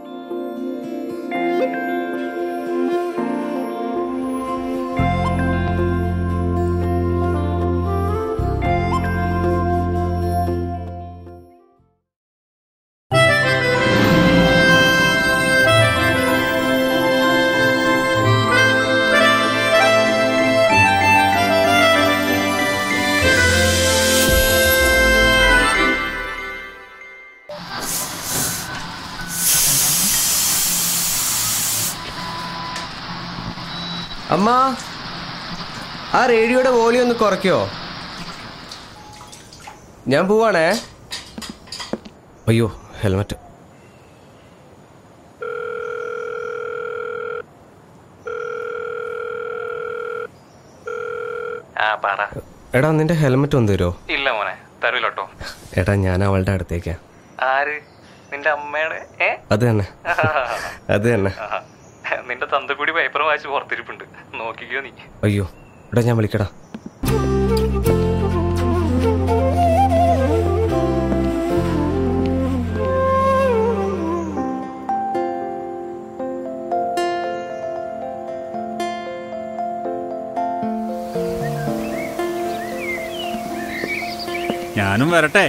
അമ്മ ആ റേഡിയോയുടെ വോളിയം ഒന്ന് കുറയ്ക്കോ ഞാൻ പോവാണേ അയ്യോ ഹെൽമറ്റ് ആ പറ എടാ നിന്റെ ഹെൽമറ്റ് ഒന്ന് തരുമോ ഇല്ല മോനെ തരൂലോട്ടോ എടാ ഞാൻ അവളുടെ അടുത്തേക്കാ ആര് നിന്റെ അമ്മയുടെ ഏ അത് തന്നെ അത് തന്നെ ആഹാ. നിന്റെ തന്തക്കൂടി പേപ്പർ വായിച്ച് പുറത്തിരിപ്പുണ്ട് നോക്കിക്കോ നീ അയ്യോ എടാ ഞാൻ വിളിക്കടാ ഞാനും വരട്ടെ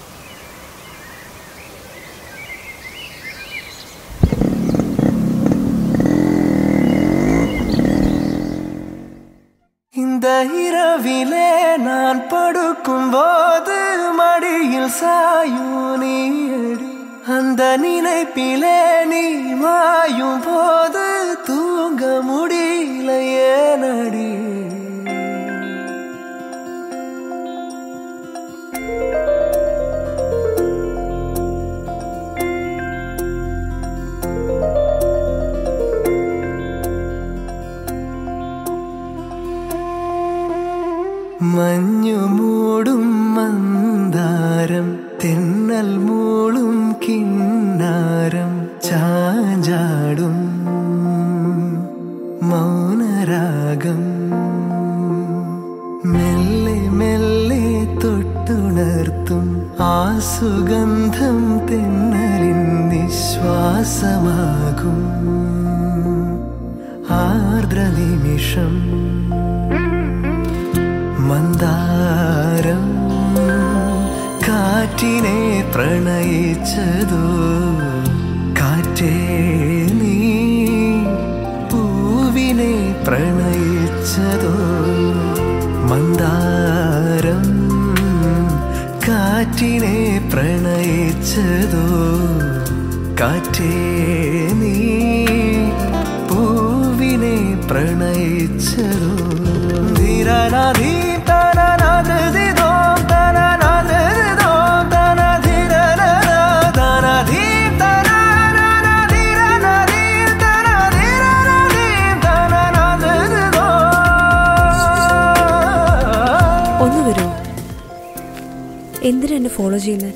இந்த இரவிலே நான் படுக்கும் போது மடியில் சாயும் நீடி அந்த நினைப்பிலே நீ மாயும் போது தூங்க முடியல ஏனடி മഞ്ഞു മൂടും മന്ദാരം തെന്നൽ മൂളും കിന്നാരം ചാഞ്ചാടും മൗനരാഗം മെല്ലെ മെല്ലെ തൊട്ടുണർത്തും ആ സുഗന്ധം തെന്നലിൻ നിശ്വാസമാകും ആർദ്ര നിമിഷം മന്ദാരം കാറ്റിനെ പ്രണയിച്ചതോ കാറ്റേ നീ പൂവിനെ പ്രണയിച്ചതോ മന്ദാരം കാറ്റിനെ പ്രണയിച്ചതോ കാറ്റേ നീ പൂവിനെ പ്രണയിച്ചതോ ധീരനാധീ തനനാഥിതോ തനനാഥിതോ തനധീരനാ തനധീ തനനാനധീരനാധീ തനധീരനാധീ തനനാഥിതോ ഒന്ന് വരുമോ എന്തിനാ എന്നെ ഫോളോ ചെയ്യുന്നത്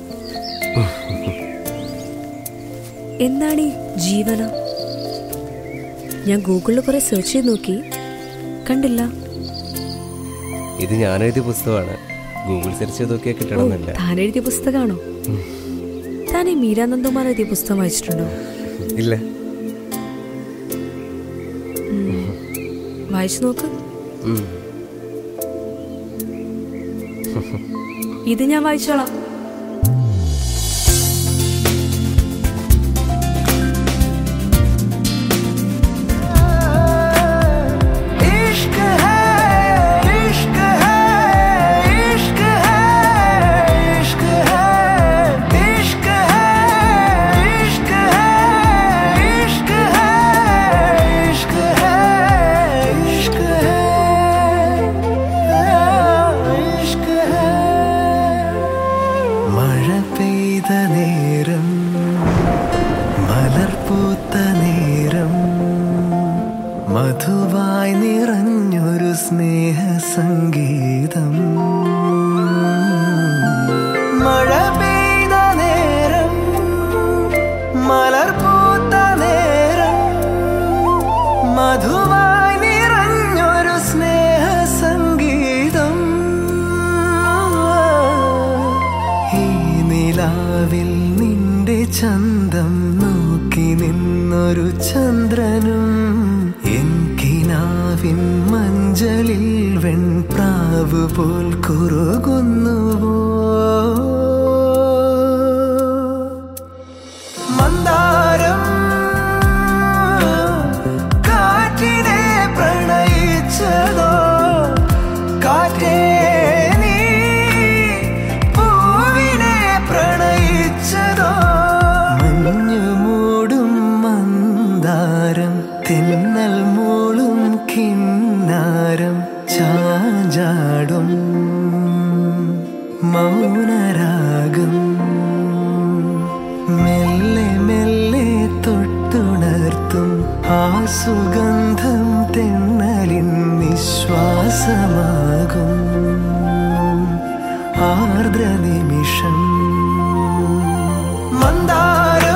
എന്താണ് ഈ ജീവന ഞാൻ ഗൂഗിളിൽ കുറെ സെർച്ച് ചെയ്ത് നോക്കി കണ്ടില്ല ഇത് ഞാൻ എഴുതിയ പുസ്തകമാണ് ഗൂഗിൾ സെർച്ച് ചെയ്ത് നോക്കിയാൽ ഓ, കിട്ടണമെന്നില്ല താൻ എഴുതിയ പുസ്തകമാണോ താൻ ഈ മീരാനന്ദകുമാർ എഴുതിയ പുസ്തകം വായിച്ചിട്ടുണ്ടോ ഇല്ല വായിച്ചു നോക്ക് ഉം. ഇത് ഞാൻ വായിച്ചോളാം इश्क है इश्क है इश्क है इश्क है इश्क है इश्क है इश्क है इश्क है इश्क है इश्क है മഴ പെയ്ത നേരം മലർപൂത്ത നേരം മധുവായി നിറഞ്ഞൊരു സ്നേഹ സംഗീതം മഴ പെയ്ത നേരം മലർപൂത്ത നേരം മധുവായി നിറഞ്ഞൊരു സ്നേഹ സംഗീതം ഈ നിലാവിൽ നിന്റെ ചന്തം നോക്കി നിൻ നിന്നൊരു ചന്ദ്രനും എൻകിനാവിൻ മഞ്ചലിൽ വെൺപ്രാവ് പോൽ കുറുകുന്നുവോ മന്ദാരം കാറ്റിനെ പ്രണയിച്ചതോ കാറ്റേ നീ പൂവിനെ പ്രണയിച്ചതോ മഞ്ഞു മൂടും മന്ദാരം തെന്നൽ മൂളും കിന്നാരം ചാഞ്ചാടും മൗനരാഗം മെല്ലെ മെല്ലെ തൊട്ടുണർത്തും ആ സുഗന്ധം തെന്നലിൻ നിശ്വാസമാകും ആർദ്ര നിമിഷം മന്ദാരം